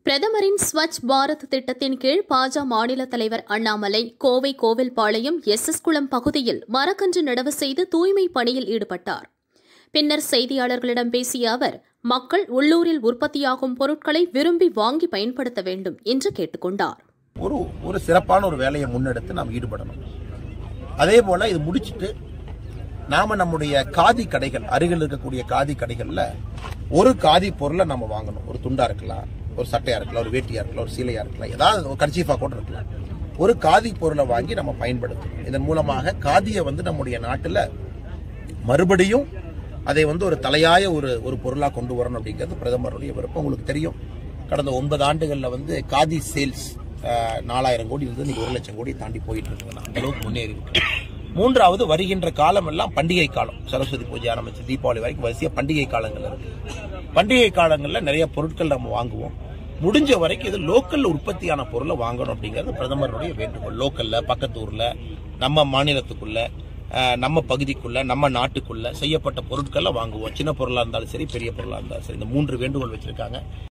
பிரதமரின் ஸ்வச் பாரத் திட்டத்தின் கீழ் பாஜ மாநில தலைவர் அண்ணாமலை கோவை கோவில்பாளையம் எஸ் எஸ் குளம் பகுதியில் மரக்கன்று நடவு செய்து தூய்மை பணியில் ஈடுபட்டார் பின்னர் செய்தியாளர்களிடம் பேசிய அவர் மக்கள் உள்ளூரில் உற்பத்தியாகும் பொருட்களை விரும்பி வாங்கி பயன்படுத்த வேண்டும் என்று கேட்டுக்கொண்டார் ஒரு ஒரு சிறப்பான ஒரு வேலையை முன்னெடுத்து நாம் ஈடுபடணும் அதே போல இது முடிச்சிட்டு நாம நம்முடைய காதி கடைகள் அருகில் இருக்கக்கூடிய காதி கடைகள்ல ஒரு காதி பொருளை நம்ம வாங்கணும் ஒரு துண்டா இருக்கலாம் ஒரு சட்டையா இருக்கலாம் ஒரு வேட்டியா இருக்கலாம் ஒரு சீலையா இருக்கலாம் ஏதாவது ஒரு கர்ச்சீஃபா கூட இருக்கலாம் ஒரு காதி பொருளை வாங்கி நம்ம பயன்படுத்தணும் இதன் மூலமாக காதியை வந்து நம்முடைய நாட்டுல மறுபடியும் அதை வந்து ஒரு தலையாய ஒரு ஒரு பொருளா கொண்டு வரணும் அப்படிங்கிறது பிரதமருடைய விருப்பம் உங்களுக்கு தெரியும் கடந்த ஒன்பது ஆண்டுகள்ல வந்து காதி சேல்ஸ் நாலாயிரம் கோடி இருந்து இன்னைக்கு ஒரு லட்சம் கோடி தாண்டி போயிட்டு இருக்குங்க அந்த அளவுக்கு முன்னேறி இருக்கு மூன்றாவது வருகின்ற காலம் எல்லாம் பண்டிகை காலம் சரஸ்வதி பூஜை ஆரம்பிச்சு தீபாவளி வரைக்கும் வரிசையா பண்டிகை காலங்கள் இருக்கு பண்டிகை காலங்கள்ல நிறைய பொருட்கள் நம்ம வாங்குவோம் முடிஞ்ச வரைக்கும் இது லோக்கல் உற்பத்தியான பொருளை வாங்கணும் அப்படிங்கிறது பிரதமருடைய வேண்டுகோள் லோக்கல்ல பக்கத்து ஊர்ல நம்ம மாநிலத்துக்குள்ள அஹ், நம்ம பகுதிக்குள்ள நம்ம நாட்டுக்குள்ள செய்யப்பட்ட பொருட்களை வாங்குவோம் சின்ன பொருளா இருந்தாலும் சரி பெரிய பொருளா இருந்தாலும் சரி இந்த மூன்று வேண்டுகோள் வச்சிருக்காங்க